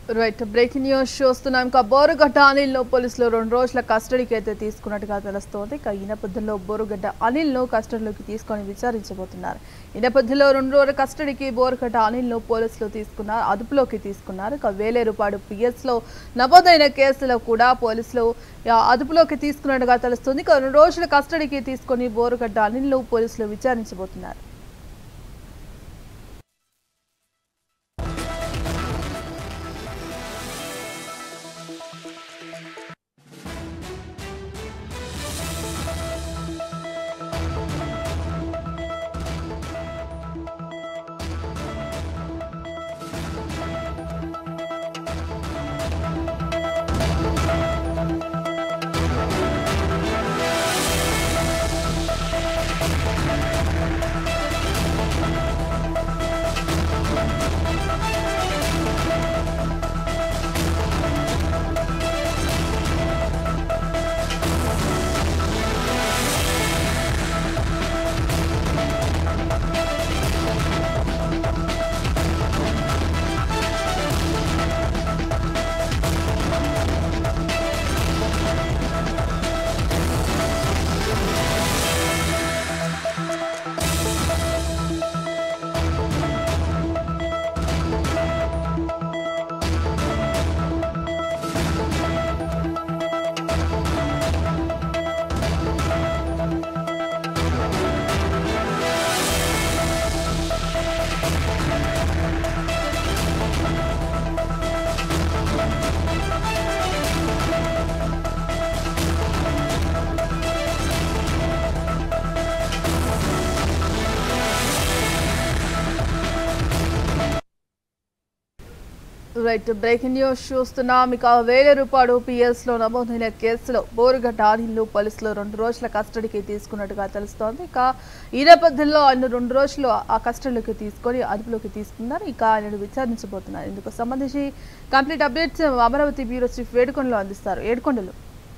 right breaking news చూస్తున్నాం ఇంకా బోరుగడ్డ అనిల్ను పోలీసులు రెండు రోజుల కస్టడీకి అయితే తీసుకున్నట్టుగా తెలుస్తోంది ఇక ఈ నేపథ్యంలో బోరుగడ్డ అనిల్ను కస్టడీలోకి తీసుకొని విచారించబోతున్నారు ఈ నేపథ్యంలో రెండు రోజుల కస్టడీకి బోరుగడ్డ అనిల్ను పోలీసులు తీసుకున్నారు అదుపులోకి తీసుకున్నారు ఇక వేలేరుపాడు పిఎస్లో నమోదైన కేసులో కూడా పోలీసులు ఆ, అదుపులోకి తీసుకున్నట్టుగా తెలుస్తుంది ఇక రెండు రోజుల కస్టడీకి తీసుకొని బోరుగడ్డ అనిల్ను పోలీసులు విచారించబోతున్నారు రైట్ బ్రేకింగ్ న్యూస్ చూస్తున్నాం ఇక వేలేరుపాడు పిఎస్ లో నమోదైన కేసులో బోరుగడ్డ ఆనిల్లు పోలీసులు రెండు రోజుల కస్టడీకి తీసుకున్నట్టుగా తెలుస్తోంది ఇక ఈ నేపథ్యంలో ఆయన రెండు రోజులు ఆ కస్టడీలోకి తీసుకొని అదుపులోకి తీసుకున్నారు ఇక ఆయనను విచారించబోతున్నారు ఇందుకు సంబంధించి complete updates Amaravati bureau chief వేడుకొండలో అందిస్తారు ఏడుకొండలు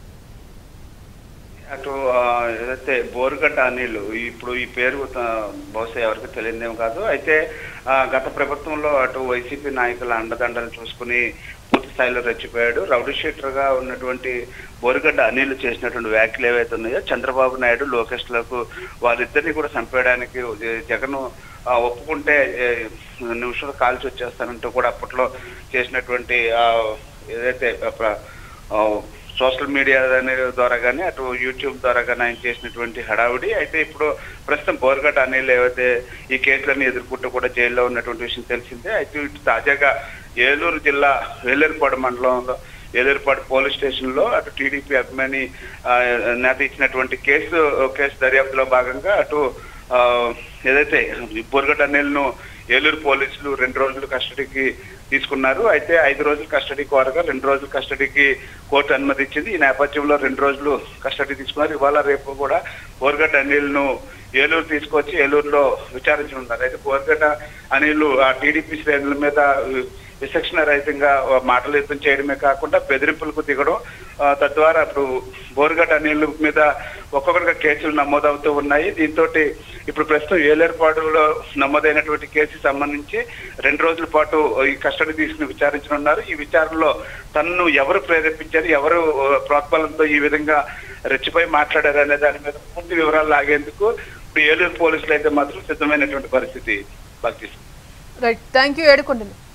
అటు ఆ, ఏదైతే బోరుగడ్డ అనిల్ ఇప్పుడు ఈ పేరు ఆ, బహుశా ఎవరికి తెలియదేమో కాదు అయితే ఆ, గత ప్రభుత్వంలో అటు వైసీపీ నాయకుల అండదండలు చూసుకుని పూర్తి స్థాయిలో రెచ్చిపోయాడు రౌడీ షీటర్ గా ఉన్నటువంటి బోరుగడ్డ అనిల్ చేసినటువంటి వ్యాఖ్యలు ఏవైతే ఉన్నాయో చంద్రబాబు నాయుడు లోకేష్ లకు వాళ్ళిద్దరిని కూడా చంపేయడానికి జగన్ ఆ, ఒప్పుకుంటే ఏ, నిమిషాలు కాల్చి వచ్చేస్తానంటూ కూడా అప్పట్లో చేసినటువంటి ఆ, ఏదైతే ప్ర- ఆ, సోషల్ మీడియా అనే ద్వారా కానీ అటు యూట్యూబ్ ద్వారా కానీ ఆయన చేసినటువంటి హడావుడి అయితే ఇప్పుడు ప్రస్తుతం బోర్గట్ అనిల్ ఏవైతే ఈ కేసులను ఎదుర్కొంటూ కూడా జైల్లో ఉన్నటువంటి విషయం తెలిసిందే అయితే ఇటు తాజాగా ఏలూరు జిల్లా వేలేరుపాడు మండలంలో ఏలేరుపాడు పోలీస్ స్టేషన్ లో అటు టీడీపీ అభిమాని ఆ, నేత ఇచ్చినటువంటి కేసు కేసు దర్యాప్తులో భాగంగా అటు ఆ, ఏదైతే బోర్గట్ అనిల్ ను ఏలూరు పోలీసులు రెండు రోజులు కస్టడీకి తీసుకున్నారు అయితే ఐదు రోజులు కస్టడీ కోరగా రెండు రోజులు కస్టడీకి కోర్టు అనుమతి ఇచ్చింది ఈ నేపథ్యంలో రెండు రోజులు కస్టడీ తీసుకున్నారు ఇవాళ రేపు కూడా బోర్గడ్డ అనిల్ ను ఏలూరు తీసుకొచ్చి ఏలూరులో విచారించనున్నారు అయితే బోర్గడ్డ అనిల్ ఆ టీడీపీ శ్రేణుల మీద విచక్షణ రహితంగా మాటలు యుద్ధం చేయడమే కాకుండా బెదిరింపులకు దిగడం ఆ, తద్వారా ఇప్పుడు బోర్గడ్డ అనిల్ మీద ఒక్కొక్కటిగా కేసులు నమోదవుతూ ఉన్నాయి దీంతో ఇప్పుడు ప్రస్తుతం ఏలేరుపాడులో నమోదైనటువంటి కేసుకి సంబంధించి రెండు రోజుల పాటు ఈ కస్టడీ తీసుకుని విచారించనున్నారు ఈ విచారణలో తనను ఎవరు ప్రేరేపించారు ఎవరు ఆ, ప్రోత్బలంతో ఈ విధంగా రెచ్చిపోయి మాట్లాడారు అనే దాని మీద పూర్తి వివరాలు లాగేందుకు ఇప్పుడు ఏలూరు పోలీసులు అయితే మాత్రం సిద్ధమైనటువంటి పరిస్థితి భక్తి రైట్ థ్యాంక్ యూ ఏడుకొండలు